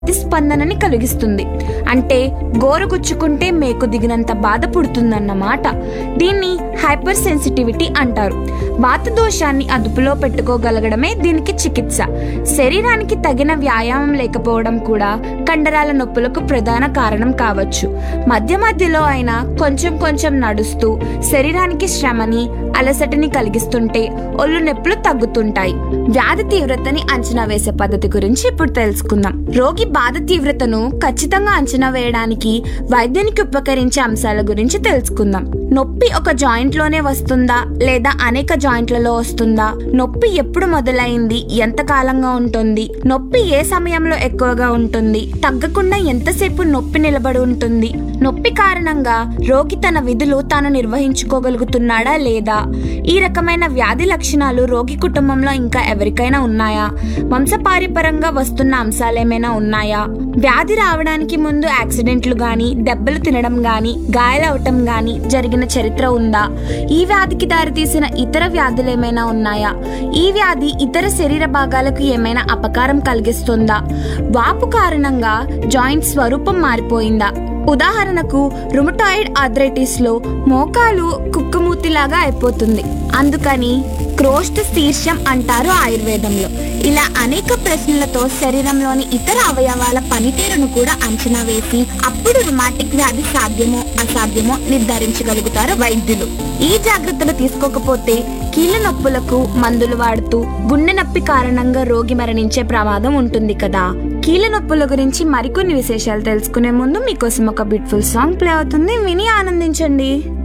ప్రతిస్పందనని కలిగిస్తుంది అంటే గోరుగుచ్చుకుంటే మేకు దిగినంత బాధ పుడుతుందన్నమాట దీన్ని హైపర్ సెన్సిటివిటీ అంటారు వాత దోషాన్ని అదుపులో పెట్టుకోగలగడమే దీనికి చికిత్స శరీరానికి తగిన వ్యాయామం లేకపోవడం కూడా కండరాల నొప్పులకు ప్రధాన కారణం కావచ్చు మధ్య మధ్యలో అయినా కొంచెం కొంచెం నడుస్తూ శరీరానికి శ్రమని అలసటని కలిగిస్తుంటే ఒళ్ళు నొప్పులు తగ్గుతుంటాయి వ్యాధి తీవ్రతని అంచనా వేసే పద్ధతి గురించి ఇప్పుడు తెలుసుకుందాం రోగి బాధ తీవ్రతను ఖచ్చితంగా అంచనా వేయడానికి వైద్యునికి ఉపకరించే అంశాల గురించి తెలుసుకుందాం నొప్పి ఒక జాయింట్ లోనే వస్తుందా లేదా అనేక జాయింట్లలో వస్తుందా నొప్పి ఎప్పుడు మొదలైంది ఎంత కాలంగా ఉంటుంది నొప్పి ఏ సమయంలో ఎక్కువగా ఉంటుంది తగ్గకుండా ఎంతసేపు నొప్పి నిలబడి ఉంటుంది నొప్పి కారణంగా రోగి తన విధులు తాను నిర్వహించుకోగలుగుతున్నాడా లేదా ఈ రకమైన వ్యాధి లక్షణాలు రోగి కుటుంబంలో ఇంకా ఎవరికైనా ఉన్నాయా వంశపారిపరంగా వస్తున్న అంశాలేమైనా ఉన్నాయా వ్యాధి రావడానికి ముందు యాక్సిడెంట్లు గాని దెబ్బలు తినడం గాని గాయాలవటం గాని జరిగిన చరిత్ర ఉందా ఈ వ్యాధికి దారితీసిన ఇతర వ్యాధులు ఏమైనా ఉన్నాయా ఈ వ్యాధి ఇతర శరీర భాగాలకు ఏమైనా అపకారం కలిగిస్తుందా వాపు కారణంగా జాయింట్ స్వరూపం మారిపోయిందా ఉదాహరణకు రుమటాయిడ్ ఆథరైటిస్ లో మోకాలు కుక్కమూతిలాగా అయిపోతుంది అందుకని క్రోస్ట్ శీర్షం అంటారు ఆయుర్వేదంలో ఇలా అనేక ప్రశ్నలతో శరీరంలోని ఇతర అవయవాల పనితీరును కూడా అంచనా వేసి అప్పుడు రుమాటిక్ వ్యాధి సాధ్యమో అసాధ్యమో నిర్ధారించగలుగుతారు వైద్యులు ఈ జాగ్రత్తలు తీసుకోకపోతే కీళ్ళ నొప్పులకు మందులు వాడుతూ గుండె నొప్పి కారణంగా రోగి మరణించే ప్రమాదం ఉంటుంది కదా కీళ్ళ నొప్పుల గురించి మరికొన్ని విశేషాలు తెలుసుకునే ముందు మీకోసం ఒక బ్యూటిఫుల్ సాంగ్ ప్లే అవుతుంది విని ఆనందించండి